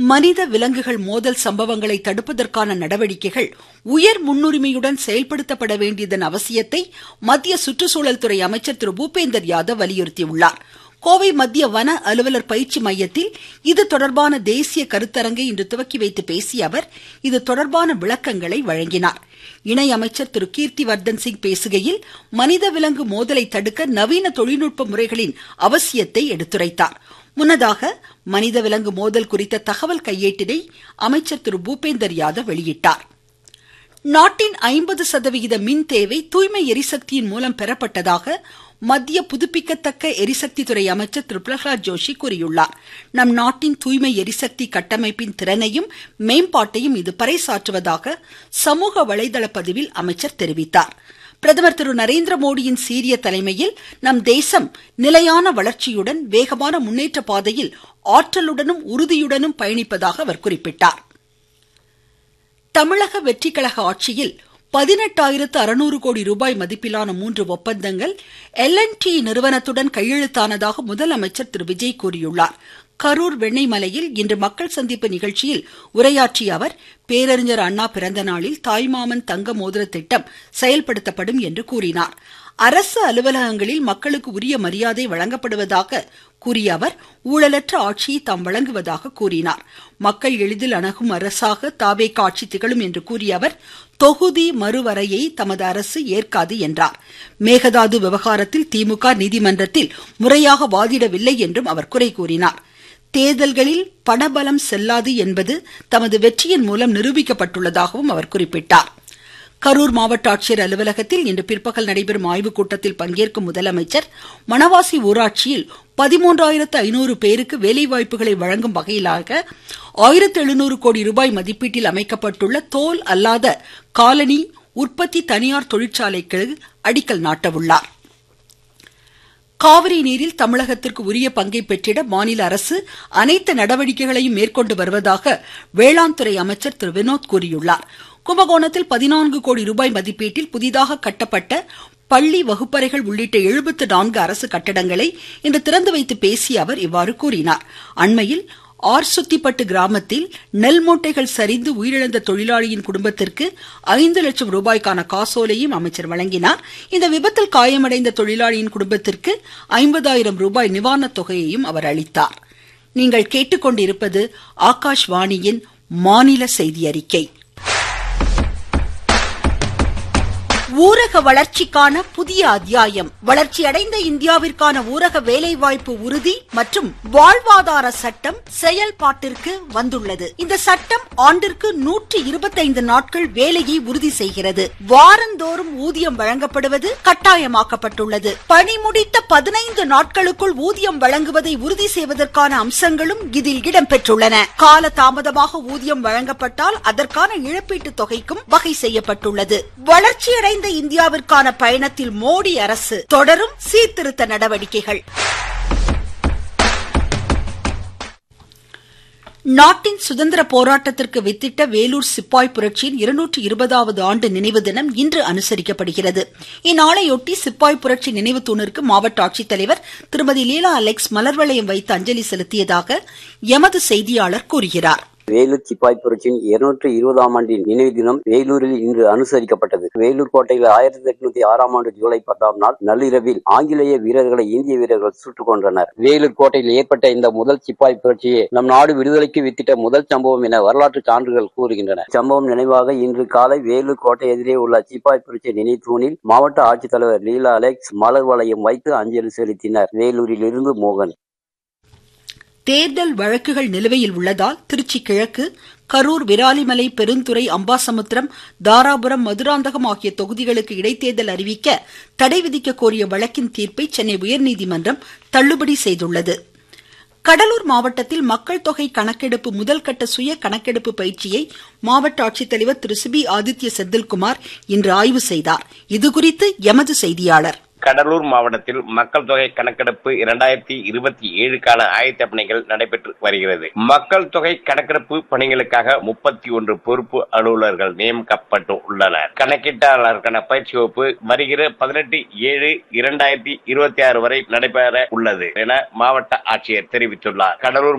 மனித விலங்குகள் மோதல் சம்பவங்களை தடுப்பதற்கான நடவடிக்கைகள் உயர் முன்னுரிமையுடன் செயல்படுத்தப்பட வேண்டியதன் அவசியத்தை மத்திய சுற்றுச்சூழல் துறை அமைச்சர் திரு பூபேந்தர் யாதவ் வலியுறுத்தியுள்ளார் கோவை மத்திய வன அலுவலர் பயிற்சி மையத்தில் இது தொடர்பான தேசிய கருத்தரங்கை இன்று துவக்கி வைத்து பேசிய அவர் இது தொடர்பான விளக்கங்களை வழங்கினார் இணை அமைச்சர் திரு கீர்த்திவர்தன் சிங் பேசுகையில் மனித விலங்கு மோதலை தடுக்க நவீன தொழில்நுட்ப முறைகளின் அவசியத்தை எடுத்துரைத்தார் முன்னதாக மனித விலங்கு மோதல் குறித்த தகவல் கையேட்டினை அமைச்சர் திரு பூபேந்தர் யாதவ் வெளியிட்டார் நாட்டின் ஐம்பது சதவிகித மின் தேவை தூய்மை எரிசக்தியின் மூலம் பெறப்பட்டதாக மத்திய புதுப்பிக்கத்தக்க எரிசக்தி துறை அமைச்சர் திரு பிரகலாத் ஜோஷி கூறியுள்ளார் நம் நாட்டின் தூய்மை எரிசக்தி கட்டமைப்பின் திறனையும் மேம்பாட்டையும் இது பறைசாற்றுவதாக சமூக வலைதள பதிவில் அமைச்சர் தெரிவித்தார் பிரதமர் திரு நரேந்திர மோடியின் சீரிய தலைமையில் நம் தேசம் நிலையான வளர்ச்சியுடன் வேகமான முன்னேற்ற பாதையில் ஆற்றலுடனும் உறுதியுடனும் பயணிப்பதாக அவர் குறிப்பிட்டார் தமிழக வெற்றிக்கழக ஆட்சியில் பதினெட்டாயிரத்து அறுநூறு கோடி ரூபாய் மதிப்பிலான மூன்று ஒப்பந்தங்கள் எல் என் டி நிறுவனத்துடன் கையெழுத்தானதாக முதலமைச்சர் திரு விஜய் கூறியுள்ளார் கரூர் வெண்ணெய்மலையில் இன்று மக்கள் சந்திப்பு நிகழ்ச்சியில் உரையாற்றிய அவர் பேரறிஞர் அண்ணா பிறந்த நாளில் தாய்மாமன் தங்க மோதிர திட்டம் செயல்படுத்தப்படும் என்று கூறினார் அரசு அலுவலகங்களில் மக்களுக்கு உரிய மரியாதை வழங்கப்படுவதாக கூறிய அவர் ஊழலற்ற ஆட்சியை தாம் வழங்குவதாக கூறினார் மக்கள் எளிதில் அணுகும் அரசாக தாவேக ஆட்சி திகழும் என்று கூறிய அவர் தொகுதி மறுவரையை தமது அரசு ஏற்காது என்றார் மேகதாது விவகாரத்தில் திமுக நீதிமன்றத்தில் முறையாக வாதிடவில்லை என்றும் அவர் குறை கூறினார் தேர்தல்களில் பணபலம் செல்லாது என்பது தமது வெற்றியின் மூலம் நிரூபிக்கப்பட்டுள்ளதாகவும் அவர் குறிப்பிட்டார் கரூர் மாவட்ட ஆட்சியர் அலுவலகத்தில் இன்று பிற்பகல் நடைபெறும் ஆய்வுக் கூட்டத்தில் பங்கேற்கும் முதலமைச்சர் மணவாசி ஊராட்சியில் பதிமூன்றாயிரத்து ஐநூறு பேருக்கு வேலைவாய்ப்புகளை வழங்கும் வகையிலாக ஆயிரத்து எழுநூறு கோடி ரூபாய் மதிப்பீட்டில் அமைக்கப்பட்டுள்ள தோல் அல்லாத காலனி உற்பத்தி தனியார் தொழிற்சாலைக்கு அடிக்கல் நாட்டவுள்ளார் காவிரி நீரில் தமிழகத்திற்கு உரிய பங்கை பெற்றிட மாநில அரசு அனைத்து நடவடிக்கைகளையும் மேற்கொண்டு வருவதாக வேளாண் துறை அமைச்சர் திரு வினோத் கூறியுள்ளார் கும்பகோணத்தில் பதினான்கு கோடி ரூபாய் மதிப்பீட்டில் புதிதாக கட்டப்பட்ட பள்ளி வகுப்பறைகள் உள்ளிட்ட எழுபத்து நான்கு அரசு கட்டடங்களை இன்று திறந்து வைத்து பேசிய அவர் இவ்வாறு கூறினார் அண்மையில் ஆர்சுத்திப்பட்டு கிராமத்தில் நெல் மூட்டைகள் சரிந்து உயிரிழந்த தொழிலாளியின் குடும்பத்திற்கு ஐந்து லட்சம் ரூபாய்க்கான காசோலையும் அமைச்சர் வழங்கினார் இந்த விபத்தில் காயமடைந்த தொழிலாளியின் குடும்பத்திற்கு ஐம்பதாயிரம் ரூபாய் நிவாரணத் தொகையையும் அவர் அளித்தார் நீங்கள் கேட்டுக்கொண்டிருப்பது ஆகாஷ்வாணியின் மாநில செய்தி அறிக்கை ஊரக வளர்ச்சிக்கான புதிய அத்தியாயம் வளர்ச்சியடைந்த இந்தியாவிற்கான ஊரக வேலைவாய்ப்பு உறுதி மற்றும் வாழ்வாதார சட்டம் செயல்பாட்டிற்கு வந்துள்ளது இந்த சட்டம் ஆண்டிற்கு நூற்றி இருபத்தைந்து நாட்கள் வேலையை உறுதி செய்கிறது வாரந்தோறும் ஊதியம் வழங்கப்படுவது கட்டாயமாக்கப்பட்டுள்ளது பணி முடித்த பதினைந்து நாட்களுக்குள் ஊதியம் வழங்குவதை உறுதி செய்வதற்கான அம்சங்களும் இதில் இடம்பெற்றுள்ளன கால தாமதமாக ஊதியம் வழங்கப்பட்டால் அதற்கான இழப்பீட்டுத் தொகைக்கும் வகை செய்யப்பட்டுள்ளது வளர்ச்சியடைந்த வளர்ந்த இந்தியாவிற்கான பயணத்தில் மோடி அரசு தொடரும் சீர்திருத்த நடவடிக்கைகள் நாட்டின் சுதந்திர போராட்டத்திற்கு வித்திட்ட வேலூர் சிப்பாய் புரட்சியின் இருநூற்றி இருபதாவது ஆண்டு நினைவு தினம் இன்று அனுசரிக்கப்படுகிறது இந்நாளையொட்டி சிப்பாய் புரட்சி நினைவு தூணிற்கு மாவட்ட ஆட்சித்தலைவர் திருமதி லீலா அலெக்ஸ் மலர்வளையம் வைத்து அஞ்சலி செலுத்தியதாக எமது செய்தியாளர் கூறுகிறார் வேலூர் சிப்பாய் புரட்சியின் இருநூற்றி இருபதாம் ஆண்டின் நினைவு தினம் வேலூரில் இன்று அனுசரிக்கப்பட்டது வேலூர் கோட்டையில் ஆயிரத்தி எட்நூத்தி ஆறாம் ஆண்டு ஜூலை பத்தாம் நாள் நள்ளிரவில் ஆங்கிலேய வீரர்களை இந்திய வீரர்கள் சுட்டுக் கொன்றனர் வேலூர் கோட்டையில் ஏற்பட்ட இந்த முதல் சிப்பாய் புரட்சியே நம் நாடு விடுதலைக்கு வித்திட்ட முதல் சம்பவம் என வரலாற்று சான்றுகள் கூறுகின்றன சம்பவம் நினைவாக இன்று காலை வேலூர் கோட்டை எதிரே உள்ள சிப்பாய் புரட்சி நினைவு தூணில் மாவட்ட ஆட்சித்தலைவர் லீலா அலெக்ஸ் மலர் வளையம் வைத்து அஞ்சலி செலுத்தினர் வேலூரில் இருந்து மோகன் தேர்தல் வழக்குகள் நிலுவையில் உள்ளதால் திருச்சி கிழக்கு கரூர் விராலிமலை பெருந்துறை அம்பாசமுத்திரம் தாராபுரம் மதுராந்தகம் ஆகிய தொகுதிகளுக்கு இடைத்தேர்தல் அறிவிக்க தடை விதிக்க கோரிய வழக்கின் தீர்ப்பை சென்னை உயர்நீதிமன்றம் தள்ளுபடி செய்துள்ளது கடலூர் மாவட்டத்தில் மக்கள் தொகை கணக்கெடுப்பு முதல்கட்ட சுய கணக்கெடுப்பு பயிற்சியை மாவட்ட ஆட்சித்தலைவர் திரு சிபி ஆதித்ய செந்தில்குமார் இன்று ஆய்வு செய்தார் இதுகுறித்து எமது செய்தியாளர் கடலூர் மாவட்டத்தில் மக்கள் தொகை கணக்கெடுப்பு இரண்டாயிரத்தி இருபத்தி ஏழுக்கான ஆயத்த பணிகள் நடைபெற்று வருகிறது மக்கள் தொகை கணக்கெடுப்பு பணிகளுக்காக முப்பத்தி ஒன்று பொறுப்பு அலுவலர்கள் நியமிக்கப்பட்டு உள்ளனர் கணக்கீட்டாளருக்கான பயிற்சி வகுப்பு வருகிற பதினெட்டு ஏழு இரண்டாயிரத்தி இருபத்தி ஆறு வரை நடைபெற உள்ளது என மாவட்ட ஆட்சியர் தெரிவித்துள்ளார் கடலூர்